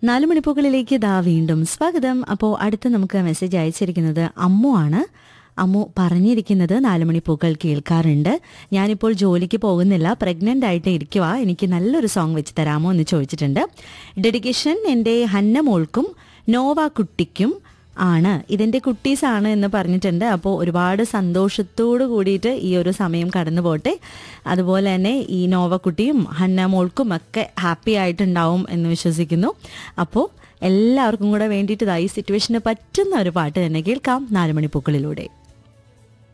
നാല് മണിപ്പൂക്കളിലേക്ക് ദാ വീണ്ടും സ്വാഗതം അപ്പോൾ അടുത്ത് നമുക്ക് മെസ്സേജ് അയച്ചിരിക്കുന്നത് അമ്മു ആണ് അമ്മു പറഞ്ഞിരിക്കുന്നത് നാല് മണിപ്പൂക്കൾ കേൾക്കാറുണ്ട് ഞാനിപ്പോൾ ജോലിക്ക് പോകുന്നില്ല പ്രഗ്നൻ്റ് ആയിട്ട് ഇരിക്കുക എനിക്ക് നല്ലൊരു സോങ് വെച്ച് തരാമോ എന്ന് ചോദിച്ചിട്ടുണ്ട് ഡെഡിക്കേഷൻ എൻ്റെ ഹന്ന മോൾക്കും നോവ കുട്ടിക്കും ആണ് ഇതിൻ്റെ കുട്ടീസാണ് എന്ന് പറഞ്ഞിട്ടുണ്ട് അപ്പോൾ ഒരുപാട് സന്തോഷത്തോട് കൂടിയിട്ട് ഈ ഒരു സമയം കടന്നു പോട്ടെ അതുപോലെ തന്നെ ഈ നോവക്കുട്ടിയും ഹന്ന മോൾക്കും ഒക്കെ ഹാപ്പി ആയിട്ടുണ്ടാവും എന്ന് വിശ്വസിക്കുന്നു അപ്പോൾ എല്ലാവർക്കും കൂടെ വേണ്ടിയിട്ട് ഇതാ ഈ സിറ്റുവേഷന് പറ്റുന്ന ഒരു പാട്ട് തന്നെ കേൾക്കാം നാലുമണിപ്പൂക്കളിലൂടെ